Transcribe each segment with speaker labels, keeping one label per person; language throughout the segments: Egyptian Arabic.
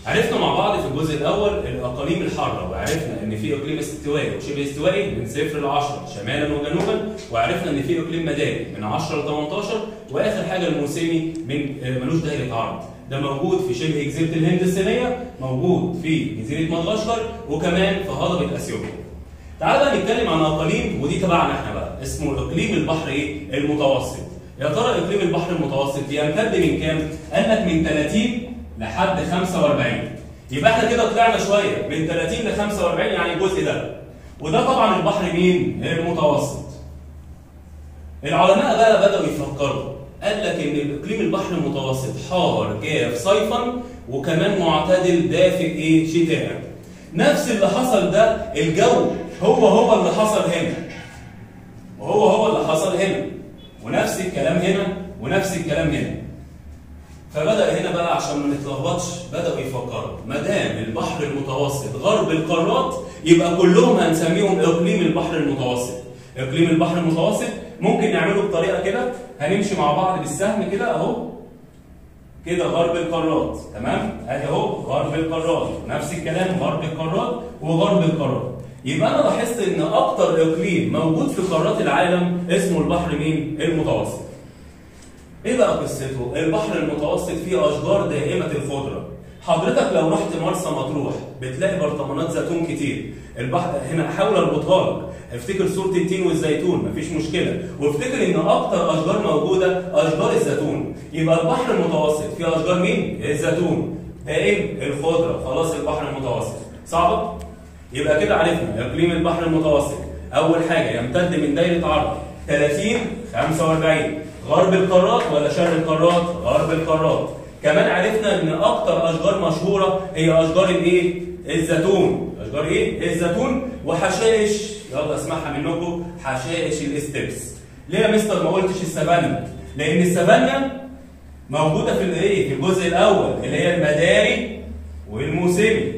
Speaker 1: عرفنا مع بعض في الجزء الاول الاقاليم الحاره وعرفنا ان في اقليم استوائي وشبه استوائي من صفر ل 10 شمالا وجنوبا وعرفنا ان في اقليم مداري من 10 ل 18 واخر حاجه الموسمي من آه، ملوش دايره عرض ده موجود في شبه جزيره الهند الصينيه موجود في جزيره مدغشقر وكمان في هضبه اثيوبيا تعال بقى نتكلم عن اقاليم ودي تبعنا احنا بقى اسمه اقليم البحر ايه المتوسط يا ترى اقليم البحر المتوسط بيمتد من كام قال لك من 30 لحد 45 يبقى احنا كده طلعنا شويه من 30 ل 45 يعني الجزء ده وده طبعا البحر مين المتوسط العلماء بقى بداوا يفكروا قال لك ان الاقليم البحر المتوسط حار جاف صيفا وكمان معتدل دافئ ايه شتاء نفس اللي حصل ده الجو هو هو اللي حصل هنا وهو هو اللي حصل هنا ونفس الكلام هنا ونفس الكلام هنا فبدا هنا بقى عشان ما نتلخبطش بداوا يفكروا ما دام البحر المتوسط غرب القارات يبقى كلهم هنسميهم اقليم البحر المتوسط اقليم البحر المتوسط ممكن نعمله بطريقه كده هنمشي مع بعض بالسهم كده اهو كده غرب القارات تمام ادي اهو غرب القارات نفس الكلام غرب القارات وغرب القارات يبقى انا لاحظت ان اكتر اقليم موجود في قارات العالم اسمه البحر مين المتوسط ايه بقى قصته البحر المتوسط فيه اشجار دائمه الخضره حضرتك لو رحت مرسى مطروح بتلاقي برطمانات زيتون كتير البحر هنا احاول اربطها لك افتكر صوره التين والزيتون مفيش مشكله وافتكر ان اكتر اشجار موجوده اشجار الزيتون يبقى البحر المتوسط فيه اشجار مين الزيتون دائم الخضره خلاص البحر المتوسط صعبه يبقى كده عرفنا اقليم البحر المتوسط اول حاجه يمتد من دايره عرض 30 45 غرب القارات ولا شرق القارات غرب القارات كمان عرفنا ان اكتر اشجار مشهوره هي اشجار الايه الزيتون اشجار ايه الزيتون وحشائش يلا اسمعها منكم حشائش الاستبس ليه يا مستر ما قلتش السافانا لان السافانا موجوده في الايه في الجزء الاول اللي هي المداري والموسمي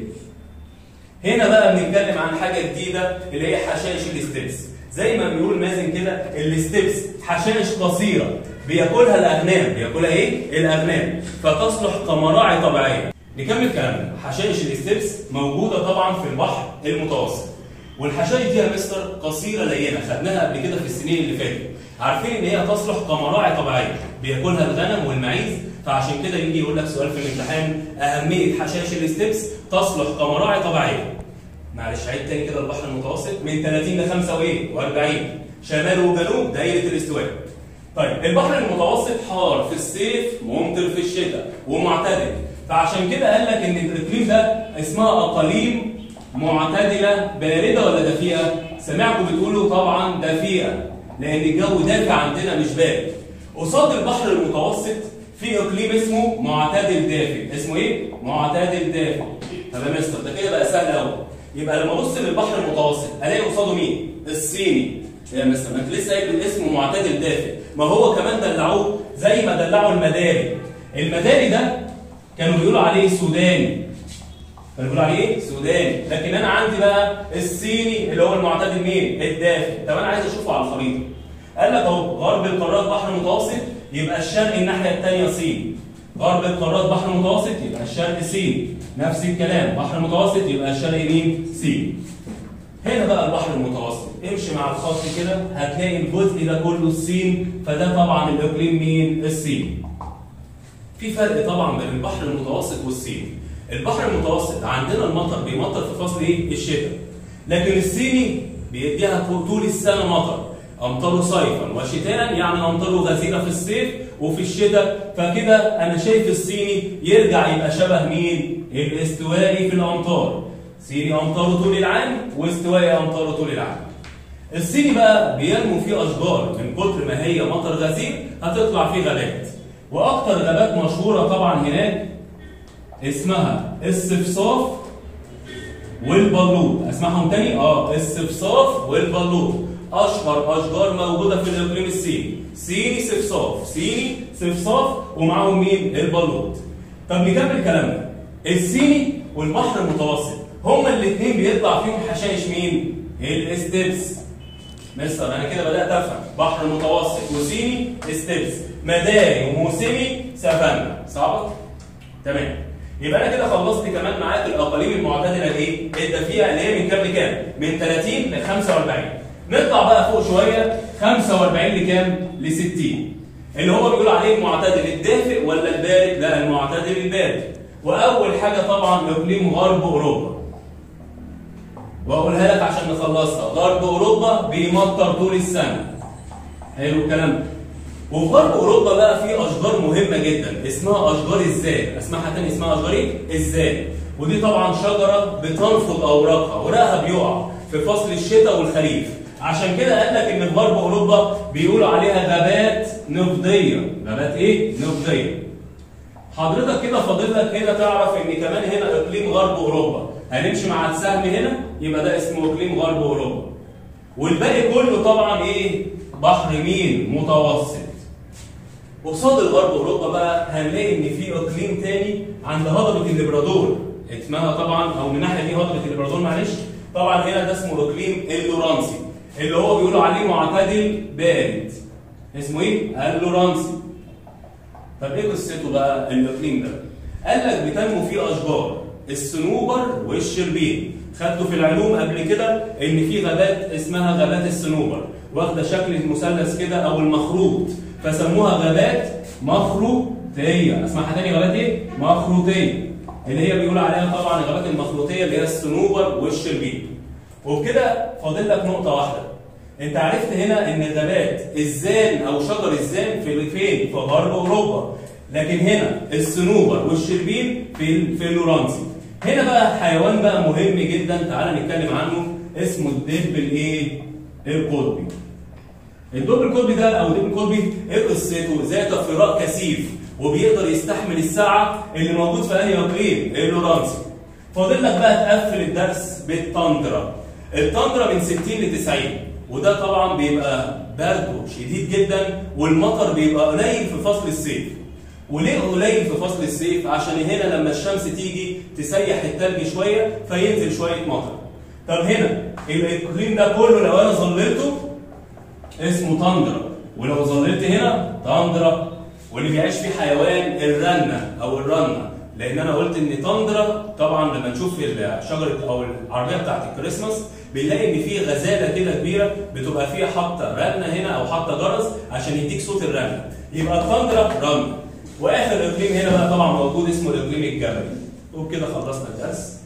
Speaker 1: هنا بقى بنتكلم عن حاجه جديده اللي هي حشائش الاستبس زي ما بيقول مازن كده الاستبس حشائش قصيره بياكلها الاغنام بياكلها ايه الاغنام فتصلح كمراعي طبيعيه نكمل كلامنا حشائش الاستبس موجوده طبعا في البحر المتوسط والحشائش دي يا مستر قصيره لينه خدناها قبل كده في السنين اللي فاتت عارفين ان هي تصلح كمراعي طبيعيه بياكلها الغنم والمعيز فعشان كده يجي يقول لك سؤال في الامتحان اهميه حشائش الاستبس تصلح كمراعي طبيعيه معلش عيد تاني كده البحر المتوسط من 30 ل 5 وايه و40 شمال وجنوب دايره الاستواء طيب البحر المتوسط حار في الصيف ممطر في الشتاء ومعتدل فعشان كده قال لك ان الاقليم ده اسمها اقاليم معتدله بارده ولا دافئه سمعكم بتقولوا طبعا دافئه لان الجو دافئ عندنا مش بارد قصاد البحر المتوسط في اقليم اسمه معتدل دافئ اسمه ايه معتدل دافئ طب يا مستر ده كده بقى سهل قوي يبقى لما ابص للبحر المتوسط الاقي قصاده مين الصيني يا مستر ما انت لسه قايل الاسم معتدل دافئ ما هو كمان دلعوه زي ما دلعوا المداري المداري ده كانوا بيقولوا عليه سوداني كانوا بيقولوا عليه ايه سوداني لكن انا عندي بقى الصيني اللي هو المعتدل مين الدافئ طب انا عايز اشوفه على الخريطه قال لك اهو غرب القارات بحر متوسط يبقى الشرق الناحيه الثانيه صين غرب القارات بحر متوسط يبقى الشرق صين نفس الكلام بحر متوسط يبقى الشرق مين صين هنا بقى البحر المتوسط امشي مع الخط كده هتلاقي الجزء ده كله الصين فده طبعا الاقليم مين الصين في فرق طبعا بين البحر المتوسط والصين البحر المتوسط عندنا المطر بيمطر في فصل ايه الشتاء لكن الصيني بيديها طول السنه مطر امطاره صيفا وشتاء يعني امطاره غزيره في الصيف وفي الشتاء فكده انا شايف الصيني يرجع يبقى شبه مين الاستوائي في الامطار صيني امطاره طول العام واستوائي امطاره طول العام الصيني بقى بينمو فيه اشجار من كتر ما هي مطر غزير هتطلع فيه غابات واكتر غابات مشهوره طبعا هناك اسمها الصفصاف والبلوط اسمعهم تاني اه الصفصاف والبلوط اشهر اشجار موجوده في الاقليم الصيني صيني صفصاف صيني صفصاف ومعاهم مين البلوط طب نكمل كلامنا الصيني والبحر المتوسط هما الاثنين بيطلع فيهم حشائش مين الاستبس مستر انا كده بدات افهم بحر متوسط وصيني استبس مداري وموسمي سافانا صعبه تمام يبقى انا كده خلصت كمان معاك الاقاليم المعتدله الايه؟ الدفيئه اللي هي من كام لكام؟ من 30 ل 45 نطلع بقى فوق شويه 45 لكام؟ ل 60 اللي هو بيقول عليه المعتدل الدافئ ولا البارد؟ لا المعتدل البارد واول حاجه طبعا اقليم غرب اوروبا واقولها لك عشان نخلصها غرب اوروبا بيمطر طول السنه حلو الكلام ده وفي غرب اوروبا بقى في اشجار مهمه جدا اسمها اشجار الزان اسمها تاني اسمها اشجار ايه الزان ودي طبعا شجره بتنفض اوراقها ورقها بيقع في فصل الشتاء والخريف عشان كده قال لك ان في غرب اوروبا بيقولوا عليها غابات نفضيه غابات ايه نفضيه حضرتك كده فاضل لك هنا تعرف ان كمان هنا اقليم غرب اوروبا هنمشي مع السهم هنا يبقى ده اسمه اقليم غرب اوروبا والباقي كله طبعا ايه بحر مين متوسط قصاد الغرب اوروبا بقى هنلاقي ان في اقليم تاني عند هضبه الليبرادور اسمها طبعا او من الناحيه دي هضبه الليبرادور معلش طبعا هنا ده اسمه اقليم اللورانسي اللي هو بيقولوا عليه معتدل بارد اسمه ايه؟ اللورانسي طب ايه قصته بقى الاقليم ده؟ قال لك بتنمو فيه اشجار الصنوبر والشربين خدته في العلوم قبل كده ان في غابات اسمها غابات الصنوبر واخده شكل المثلث كده او المخروط فسموها غابات مخروطيه اسمها تاني غابات ايه؟ مخروطيه اللي هي بيقول عليها طبعا الغابات المخروطيه اللي هي الصنوبر والشربين وبكده فاضل لك نقطه واحده انت عرفت هنا ان غابات الزان او شجر الزان في فين؟ في غرب اوروبا لكن هنا الصنوبر والشربين في في اللورانسي هنا بقى حيوان بقى مهم جدا تعالى نتكلم عنه اسمه الدب الايه؟ القطبي الدب القطبي ده او الدب القطبي ايه قصته؟ ذات فراء كثيف وبيقدر يستحمل الساعه اللي موجود في انهي اقليم؟ اللورانسي فاضل لك بقى تقفل الدرس بالتندرا التندرا من 60 ل 90 وده طبعا بيبقى برده شديد جدا والمطر بيبقى قليل في فصل الصيف وليه قليل في فصل الصيف عشان هنا لما الشمس تيجي تسيح التلج شويه فينزل شويه مطر طب هنا الاقليم ده كله لو انا ظللته اسمه تندرا ولو ظللت هنا تندرا واللي بيعيش فيه حيوان الرنه او الرنه لان انا قلت ان تندرا طبعا لما نشوف شجره او العربيه بتاعت الكريسماس بنلاقي ان في غزاله كده كبيره بتبقى فيها حاطه رنه هنا او حاطه جرس عشان يديك صوت الرنه يبقى التندرا رنه واخر اقليم هنا بقى طبعا موجود اسمه الاقليم الجبلي وبكده خلصنا الدرس